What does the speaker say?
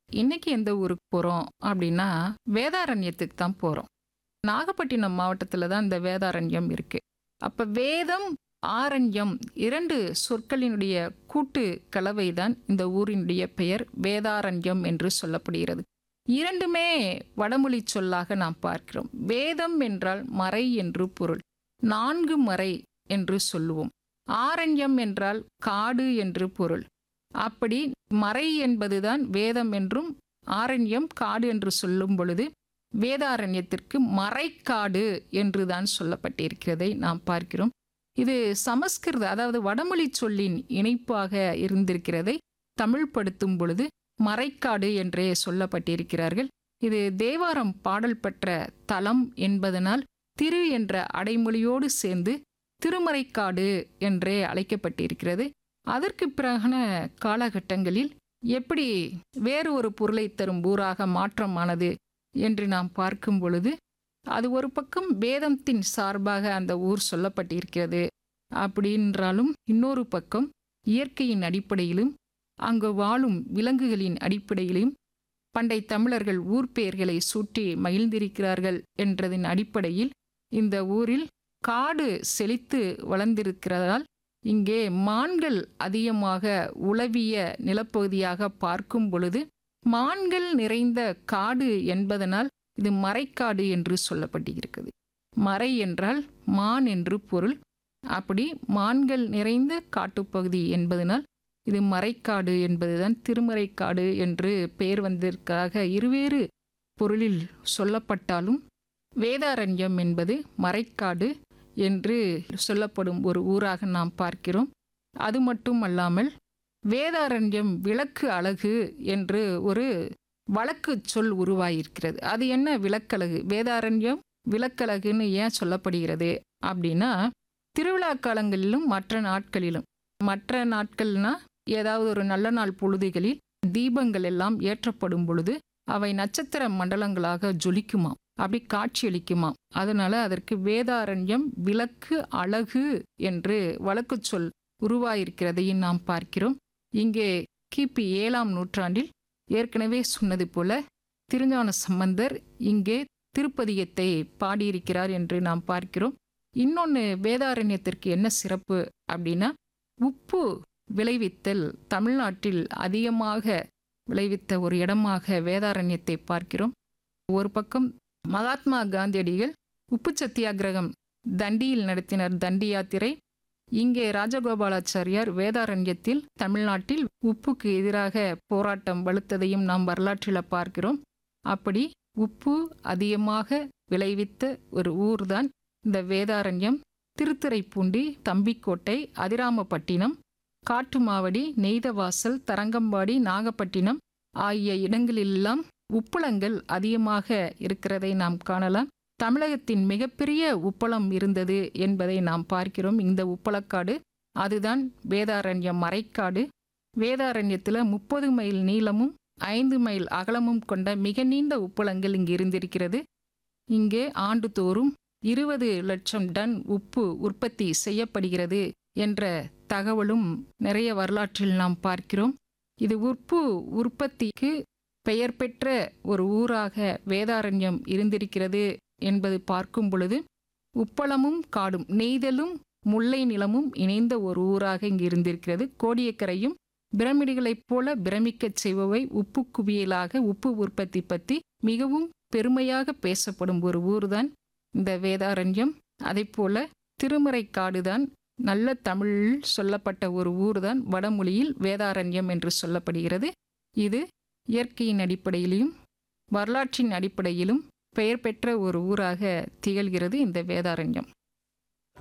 இன்னைக்கு எந்த ஊருக்கு போறோம் அப்படின்னா வேதாரண்யத்துக்கு தான் போறோம் நாகப்பட்டினம் மாவட்டத்துல தான் இந்த வேதாரண்யம் இருக்கு அப்ப வேதம் ஆரண்யம் இரண்டு சொற்களினுடைய கூட்டு கலவை தான் இந்த ஊரினுடைய பெயர் வேதாரண்யம் என்று சொல்லப்படுகிறது இரண்டுமே வடமொழி சொல்லாக நாம் பார்க்கிறோம் வேதம் என்றால் மறை என்று பொருள் நான்கு மறை என்று சொல்லுவோம் ஆரண்யம் என்றால் காடு என்று பொருள் அப்படி மறை என்பதுதான் வேதம் என்றும் ஆரண்யம் காடு என்று சொல்லும் பொழுது வேதாரண்யத்திற்கு மறைக்காடு என்று தான் சொல்லப்பட்டிருக்கிறதை நாம் பார்க்கிறோம் இது சமஸ்கிருத அதாவது வடமொழி சொல்லின் இணைப்பாக இருந்திருக்கிறதை தமிழ்படுத்தும் பொழுது மறைக்காடு என்றே சொல்லப்பட்டிருக்கிறார்கள் இது தேவாரம் பாடல் பெற்ற தலம் என்பதனால் திரு என்ற அடைமொழியோடு சேர்ந்து திருமறைக்காடு என்றே அழைக்கப்பட்டிருக்கிறது அதற்கு பிறகான காலகட்டங்களில் எப்படி வேறு ஒரு பொருளை தரும் ஊராக மாற்றமானது என்று நாம் பார்க்கும் பொழுது அது ஒரு பக்கம் வேதத்தின் சார்பாக அந்த ஊர் சொல்லப்பட்டிருக்கிறது அப்படின்றாலும் இன்னொரு பக்கம் இயற்கையின் அடிப்படையிலும் அங்கு வாழும் விலங்குகளின் அடிப்படையிலும் பண்டை தமிழர்கள் ஊர் பெயர்களை சூட்டி மகிழ்ந்திருக்கிறார்கள் என்றதின் அடிப்படையில் இந்த ஊரில் காடு செழித்து வளர்ந்திருக்கிறதால் இங்கே மான்கள் அதிகமாக உளவிய நிலப்பகுதியாக பார்க்கும் பொழுது மான்கள் நிறைந்த காடு என்பதனால் இது மறைக்காடு என்று சொல்லப்பட்டிருக்கிறது மறை என்றால் மான் என்று பொருள் அப்படி மான்கள் நிறைந்த காட்டுப்பகுதி என்பதனால் இது மறைக்காடு என்பதுதான் திருமறைக்காடு என்று பெயர் வந்திருக்காக இருவேறு பொருளில் சொல்லப்பட்டாலும் வேதாரண்யம் என்பது மறைக்காடு என்று சொல்லப்படும் ஒரு ஊராக நாம் பார்க்கிறோம் அது மட்டும் அல்லாமல் வேதாரண்யம் விளக்கு அழகு என்று ஒரு வழக்கு சொல் உருவாயிருக்கிறது அது என்ன விளக்கழகு வேதாரண்யம் விளக்கழகுன்னு ஏன் சொல்லப்படுகிறது அப்படின்னா திருவிழா காலங்களிலும் மற்ற நாட்களிலும் மற்ற நாட்கள்னா ஏதாவது ஒரு நல்ல நாள் பொழுதுகளில் தீபங்கள் எல்லாம் ஏற்றப்படும் பொழுது அவை நட்சத்திர மண்டலங்களாக ஜொலிக்குமாம் அப்படி காட்சியளிக்குமாம் அதனால அதற்கு வேதாரண்யம் விளக்கு அழகு என்று வழக்கு சொல் உருவாயிருக்கிறதையும் நாம் பார்க்கிறோம் இங்கே கிபி ஏழாம் நூற்றாண்டில் ஏற்கனவே சொன்னது போல திருஞான சம்பந்தர் இங்கே திருப்பதிகத்தை பாடியிருக்கிறார் என்று நாம் பார்க்கிறோம் இன்னொன்று வேதாரண்யத்திற்கு என்ன சிறப்பு அப்படின்னா உப்பு விளைவித்தல் தமிழ்நாட்டில் அதிகமாக விளைவித்த ஒரு இடமாக வேதாரண்யத்தை பார்க்கிறோம் ஒரு பக்கம் மகாத்மா காந்தியடிகள் உப்பு சத்தியாகிரகம் தண்டியில் நடத்தினர் தண்டி யாத்திரை இங்கே ராஜகோபாலாச்சாரியார் வேதாரண்யத்தில் தமிழ்நாட்டில் உப்புக்கு எதிராக போராட்டம் வலுத்ததையும் நாம் வரலாற்றில் பார்க்கிறோம் அப்படி உப்பு அதிகமாக விளைவித்த ஒரு ஊர்தான் இந்த வேதாரண்யம் திருத்துறைப்பூண்டி தம்பிக்கோட்டை அதிராமப்பட்டினம் காட்டுமாவடி நெய்தவாசல் தரங்கம்பாடி நாகப்பட்டினம் ஆகிய இடங்களிலெல்லாம் உப்பளங்கள் அதிகமாக இருக்கிறதை நாம் காணலாம் தமிழகத்தின் மிகப்பெரிய உப்பளம் இருந்தது என்பதை நாம் பார்க்கிறோம் இந்த உப்பளக்காடு அதுதான் வேதாரண்யம் மறைக்காடு வேதாரண்யத்தில் முப்பது மைல் நீளமும் ஐந்து மைல் அகலமும் கொண்ட மிக நீண்ட உப்பளங்கள் இங்கு இருந்திருக்கிறது இங்கே ஆண்டுதோறும் இருபது லட்சம் டன் உப்பு உற்பத்தி செய்யப்படுகிறது என்ற தகவலும் நிறைய வரலாற்றில் நாம் பார்க்கிறோம் இது உப்பு உற்பத்திக்கு பெயர் பெற்ற ஒரு ஊராக வேதாரண்யம் இருந்திருக்கிறது என்பது பார்க்கும் பொழுது உப்பளமும் காடும் நெய்தலும் முல்லை நிலமும் இணைந்த ஒரு ஊராக இங்கு இருந்திருக்கிறது கோடியக்கரையும் பிரமிடுகளைப் போல பிரமிக்கச் செய்பவை உப்பு குவியலாக உப்பு உற்பத்தி பற்றி மிகவும் பெருமையாக பேசப்படும் ஒரு ஊர்தான் இந்த வேதாரண்யம் அதை போல திருமறைக்காடுதான் நல்ல தமிழில் சொல்லப்பட்ட ஒரு ஊர்தான் வடமொழியில் வேதாரண்யம் என்று சொல்லப்படுகிறது இது இயற்கையின் அடிப்படையிலும் வரலாற்றின் அடிப்படையிலும் பெயர் பெற்ற ஒரு ஊராக திகழ்கிறது இந்த வேதாரண்யம்